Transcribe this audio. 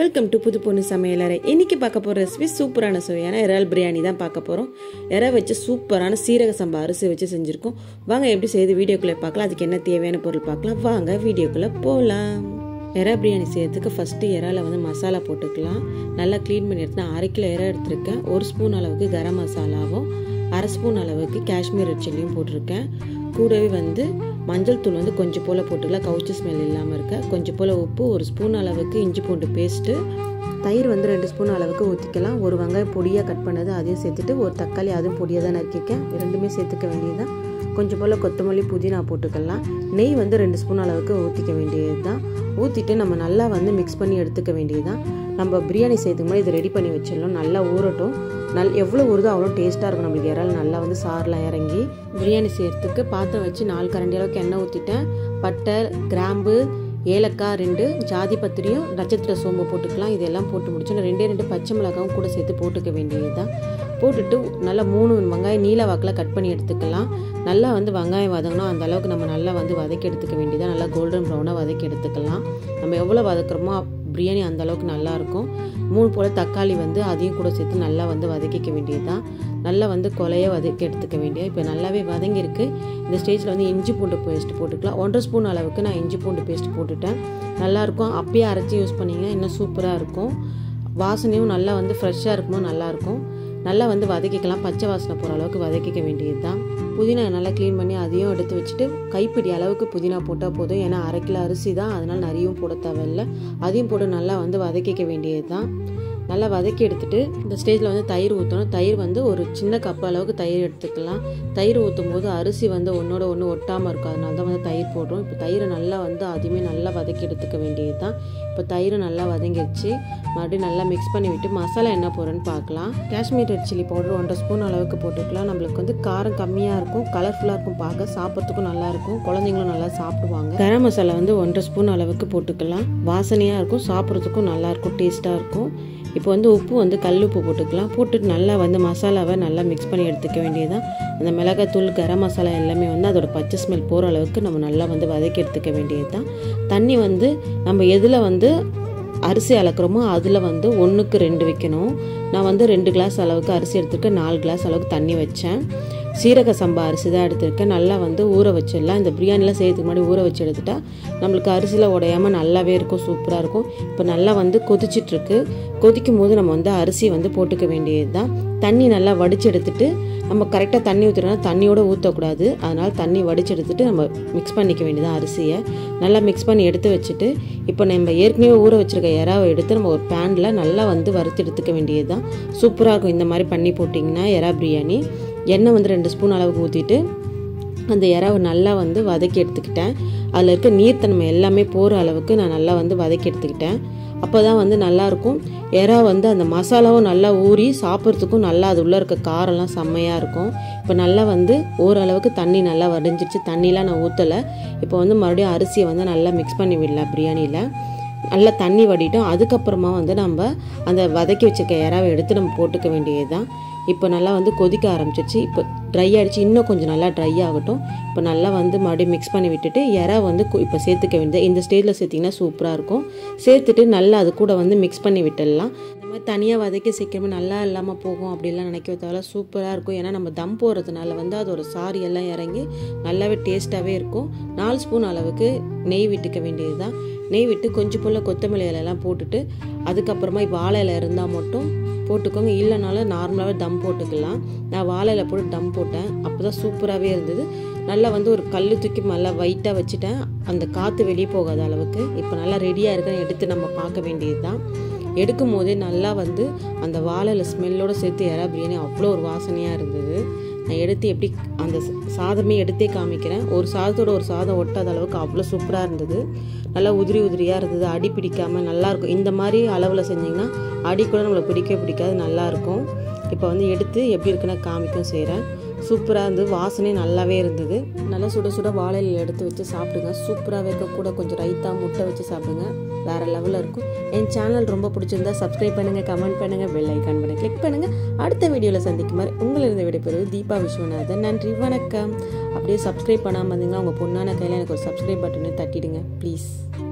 welcome to புது பொண்ணு சமையலறை இன்னைக்கு பார்க்க போகிற ரெசிபி சூப்பரான சுவையான இறால் பிரியாணி தான் பார்க்க போகிறோம் இறா வச்சு சூப்பரான சீரக சம்பா அரிசி வச்சு செஞ்சுருக்கோம் வாங்க எப்படி செய்து வீடியோக்குள்ளே பார்க்கலாம் அதுக்கு என்ன தேவையான பொருள் பார்க்கலாம் வாங்க வீடியோக்குள்ளே போகலாம் எறா பிரியாணி செய்யறதுக்கு ஃபஸ்ட்டு இறால வந்து மசாலா போட்டுக்கலாம் நல்லா க்ளீன் பண்ணி எடுத்து அரை கிலோ இறா எடுத்திருக்கேன் ஒரு ஸ்பூன் அளவுக்கு கரம் மசாலாவும் அரை ஸ்பூன் அளவுக்கு காஷ்மீர் ரெட் சில்லியும் போட்டிருக்கேன் கூடவே வந்து மஞ்சள் தூள் வந்து கொஞ்சம் போல் போட்டுக்கலாம் கவுச்சி ஸ்மெல் இல்லாமல் இருக்க கொஞ்சம் போல் உப்பு ஒரு ஸ்பூன் அளவுக்கு இஞ்சி பூண்டு பேஸ்ட்டு தயிர் வந்து ரெண்டு ஸ்பூன் அளவுக்கு ஊற்றிக்கலாம் ஒரு வெங்காயம் பொடியாக கட் பண்ணது அதையும் சேர்த்துட்டு ஒரு தக்காளி அதுவும் பொடியாக தான் நறுக்கிக்கேன் ரெண்டுமே சேர்த்துக்க வேண்டியதுதான் கொஞ்சம் போல் கொத்தமல்லி புதினா போட்டுக்கலாம் நெய் வந்து ரெண்டு ஸ்பூன் அளவுக்கு ஊற்றிக்க வேண்டியது தான் ஊற்றிட்டு நம்ம நல்லா வந்து மிக்ஸ் பண்ணி எடுத்துக்க வேண்டியது தான் நம்ம பிரியாணி செய்யறதுக்கு முன்னாடி இதை ரெடி பண்ணி வச்சிடலாம் நல்லா ஊறட்டும் நல் எவ்வளோ ஊறுதோ அவ்வளோ டேஸ்ட்டாக இருக்கும் நம்மளுக்கு இறால் நல்லா வந்து சாரெலாம் இறங்கி பிரியாணி செய்யறதுக்கு பாத்திரம் வச்சு நாலு கரண்டி அளவுக்கு எண்ணெய் ஊற்றிட்டேன் பட்டை கிராம்பு ஏலக்காய் ரெண்டு ஜாதி பத்திரியும் நட்சத்திர சோம்பு போட்டுக்கலாம் இதெல்லாம் போட்டு முடிச்சோன்னா ரெண்டே ரெண்டு பச்சை மிளகாவும் கூட சேர்த்து போட்டுக்க வேண்டியது தான் போட்டுட்டு நல்லா மூணு வெங்காயம் நீல வாக்கில் கட் பண்ணி எடுத்துக்கலாம் நல்லா வந்து வெங்காயம் வதங்கணும் அந்த அளவுக்கு நம்ம நல்லா வந்து வதக்கி எடுத்துக்க வேண்டியதான் நல்லா கோல்டன் ப்ரௌனாக வதக்கி எடுத்துக்கலாம் நம்ம எவ்வளோ வதக்குறோமோ பிரியாணி அந்த அளவுக்கு நல்லாயிருக்கும் மூணு போல் தக்காளி வந்து அதையும் கூட சேர்த்து நல்லா வந்து வதக்கிக்க வேண்டியது தான் நல்லா வந்து கொலைய வதக்கி எடுத்துக்க வேண்டியது இப்போ நல்லாவே வதங்கியிருக்கு இந்த ஸ்டேஜில் வந்து இஞ்சி பூண்டு பேஸ்ட் போட்டுக்கலாம் ஒன்றரை ஸ்பூன் அளவுக்கு நான் இஞ்சி பூண்டு பேஸ்ட் போட்டுட்டேன் நல்லாயிருக்கும் அப்பயே அரைச்சி யூஸ் பண்ணிங்கன்னா இன்னும் சூப்பராக இருக்கும் வாசனையும் நல்லா வந்து ஃப்ரெஷ்ஷாக இருக்குமோ நல்லாயிருக்கும் நல்லா வந்து வதக்கிக்கலாம் பச்சை வாசனை போகிற அளவுக்கு வதக்கிக்க வேண்டியது தான் புதினா நல்லா க்ளீன் பண்ணி அதையும் எடுத்து வச்சுட்டு கைப்பிடி அளவுக்கு புதினா போட்டால் போதும் ஏன்னா அரை கிலோ அரிசி தான் அதனால் நிறையும் போட தேவையில்ல அதையும் போட்டு நல்லா வந்து வதக்கிக்க வேண்டியது தான் நல்லா வதக்கி எடுத்துட்டு இந்த ஸ்டேஜில் வந்து தயிர் ஊற்றணும் தயிர் வந்து ஒரு சின்ன கப் அளவுக்கு தயிர் எடுத்துக்கலாம் தயிர் ஊற்றும் போது அரிசி வந்து ஒன்றோட ஒன்று ஒட்டாமல் இருக்கும் அதனால தான் வந்து தயிர் போடுறோம் இப்போ தயிரை நல்லா வந்து அதுவுமே நல்லா வதக்கி எடுத்துக்க வேண்டியது தான் இப்போ தயிர் நல்லா வதங்கிடுச்சு மறுபடியும் நல்லா மிக்ஸ் பண்ணி விட்டு மசாலா என்ன போடுறேன்னு பார்க்கலாம் காஷ்மீர் ரெட் சில்லி பவுடர் ஒன்றரை ஸ்பூன் அளவுக்கு போட்டுக்கலாம் நம்மளுக்கு வந்து காரம் கம்மியாக இருக்கும் கலர்ஃபுல்லாக இருக்கும் பார்க்க சாப்பிட்றதுக்கும் நல்லாயிருக்கும் குழந்தைங்களும் நல்லா சாப்பிடுவாங்க கரம் மசாலா வந்து ஒன்றரை ஸ்பூன் அளவுக்கு போட்டுக்கலாம் வாசனையாக இருக்கும் சாப்பிட்றதுக்கும் நல்லாயிருக்கும் டேஸ்ட்டாக இருக்கும் இப்போ வந்து உப்பு வந்து கல் உப்பு போட்டுக்கலாம் போட்டுட்டு நல்லா வந்து மசாலாவை நல்லா மிக்ஸ் பண்ணி எடுத்துக்க வேண்டியதான் அந்த மிளகாத்தூள் கரம் மசாலா எல்லாமே வந்து அதோட பச்சை ஸ்மெல் போகிற அளவுக்கு நம்ம நல்லா வந்து வதக்கி எடுத்துக்க வேண்டியது தான் தண்ணி வந்து நம்ம எதில் வந்து அரிசி அளக்குறோமோ அதில் வந்து ஒன்றுக்கு ரெண்டு வைக்கணும் நான் வந்து ரெண்டு கிளாஸ் அளவுக்கு அரிசி எடுத்துருக்கேன் நாலு கிளாஸ் அளவுக்கு தண்ணி வச்சேன் சீரக சம்பா அரிசி தான் எடுத்திருக்கேன் நல்லா வந்து ஊற வச்சிடலாம் இந்த பிரியாணிலாம் செய்யறதுக்கு முன்னாடி ஊற வச்சு எடுத்துட்டா நம்மளுக்கு அரிசியில் உடையாமல் நல்லாவே இருக்கும் சூப்பராக இருக்கும் இப்போ நல்லா வந்து கொதிச்சிட்ருக்கு கொதிக்கும் போது நம்ம வந்து அரிசி வந்து போட்டுக்க வேண்டியது தான் தண்ணி நல்லா வடிச்சு எடுத்துட்டு நம்ம கரெக்டாக தண்ணி ஊற்றுறோம்னா தண்ணியோட ஊற்றக்கூடாது அதனால் தண்ணி வடிச்சு எடுத்துட்டு நம்ம மிக்ஸ் பண்ணிக்க வேண்டியதான் அரிசியை நல்லா மிக்ஸ் பண்ணி எடுத்து வச்சுட்டு இப்போ நம்ம ஏற்கனவே ஊற வச்சுருக்க இறாவை எடுத்து நம்ம ஒரு பேனில் நல்லா வந்து வறுத்து எடுத்துக்க வேண்டியது தான் சூப்பராக இருக்கும் இந்த மாதிரி பண்ணி போட்டிங்கன்னா எறா பிரியாணி எண்ணெய் வந்து ரெண்டு ஸ்பூன் அளவுக்கு ஊற்றிட்டு அந்த இறாவை நல்லா வந்து வதக்கி எடுத்துக்கிட்டேன் அதில் இருக்க நீர்த்தன்மை எல்லாமே போகிற அளவுக்கு நான் நல்லா வந்து வதக்கி எடுத்துக்கிட்டேன் அப்போ தான் வந்து நல்லாயிருக்கும் எறா வந்து அந்த மசாலாவும் நல்லா ஊறி சாப்பிட்றதுக்கும் நல்லா அது உள்ளே இருக்க காரம்லாம் செம்மையாக இருக்கும் இப்போ நல்லா வந்து ஓரளவுக்கு தண்ணி நல்லா வடிஞ்சிருச்சு தண்ணிலாம் நான் ஊற்றலை இப்போ வந்து மறுபடியும் அரிசியை வந்து நல்லா மிக்ஸ் பண்ணி விடலாம் பிரியாணியில் நல்லா தண்ணி வடிட்டோம் அதுக்கப்புறமா வந்து நம்ம அந்த வதக்கி வச்சுருக்க இறாவை எடுத்து நம்ம போட்டுக்க வேண்டியது தான் இப்போ நல்லா வந்து கொதிக்க ஆரம்பிச்சிருச்சு இப்போ ட்ரை ஆகிடுச்சு இன்னும் கொஞ்சம் நல்லா ட்ரை ஆகட்டும் இப்போ நல்லா வந்து மறுபடியும் மிக்ஸ் பண்ணி விட்டுட்டு இறா வந்து இப்போ சேர்த்துக்க வேண்டியது இந்த ஸ்டேஜில் சேர்த்திங்கன்னா சூப்பராக இருக்கும் சேர்த்துட்டு நல்லா அது கூட வந்து மிக்ஸ் பண்ணி விட்டுடலாம் இந்த மாதிரி தனியாக வதக்கி சீக்கிரமே நல்லா இல்லாமல் போகும் அப்படிலாம் நினைக்க தேவையில்ல சூப்பராக இருக்கும் ஏன்னா நம்ம தம் போடுறதுனால வந்து அதோட சாரி எல்லாம் இறங்கி நல்லாவே டேஸ்ட்டாகவே இருக்கும் நாலு ஸ்பூன் அளவுக்கு நெய் விட்டுக்க வேண்டியது தான் நெய் விட்டு கொஞ்சம் போல் கொத்தமல்லி இலையெல்லாம் போட்டுட்டு அதுக்கப்புறமா இப்போ வாழை இலை இருந்தால் மட்டும் போட்டுக்கோங்க இல்லைனாலும் நார்மலாகவே தம் போட்டுக்கலாம் நான் வாழையில் போட்டு தம் போட்டேன் அப்போ தான் சூப்பராகவே இருந்தது நல்லா வந்து ஒரு கல் தூக்கி நல்லா வெயிட்டாக வச்சுட்டேன் அந்த காற்று வெளியே போகாத அளவுக்கு இப்போ நல்லா ரெடியாக இருக்குன்னு எடுத்து நம்ம பார்க்க வேண்டியது தான் எடுக்கும் போதே நல்லா வந்து அந்த வாழையில் ஸ்மெல்லோடு சேர்த்து எறா பிரியாணி அவ்வளோ ஒரு வாசனையாக இருந்தது நான் எடுத்து எப்படி அந்த சாதமே எடுத்தே காமிக்கிறேன் ஒரு சாதத்தோட ஒரு சாதம் ஒட்டாத அளவுக்கு அவ்வளோ சூப்பராக இருந்தது நல்லா உதிரி உதிரியாக இருந்தது அடி பிடிக்காமல் நல்லாயிருக்கும் இந்த மாதிரி அளவில் செஞ்சிங்கன்னா அடி கூட நம்மளை பிடிக்கவே பிடிக்காது நல்லாயிருக்கும் இப்போ வந்து எடுத்து எப்படி இருக்குன்னு காமிக்கும் செய்கிறேன் சூப்பராக இருந்து வாசனை நல்லாவே இருந்தது நல்லா சுட சுட வாழையில் எடுத்து வச்சு சாப்பிடுங்க சூப்பராக வைக்க கூட கொஞ்சம் ரைத்தா முட்டை வச்சு சாப்பிடுங்க வேறு லெவலில் இருக்கும் என் சேனல் ரொம்ப பிடிச்சிருந்தா சப்ஸ்கிரைப் பண்ணுங்கள் கமெண்ட் பண்ணுங்கள் பெல் ஐக்கான் பண்ணி கிளிக் பண்ணுங்கள் அடுத்த வீடியோவில் சந்திக்கும் மாதிரி உங்களிருந்து விடைபெறுவது தீபா விஸ்வநாதன் நன்றி வணக்கம் அப்படியே சப்ஸ்கிரைப் பண்ணாமல் இருந்தீங்கன்னா உங்கள் பொண்ணான கையில் எனக்கு ஒரு சப்ஸ்கிரைப் பட்டனை தட்டிடுங்க ப்ளீஸ்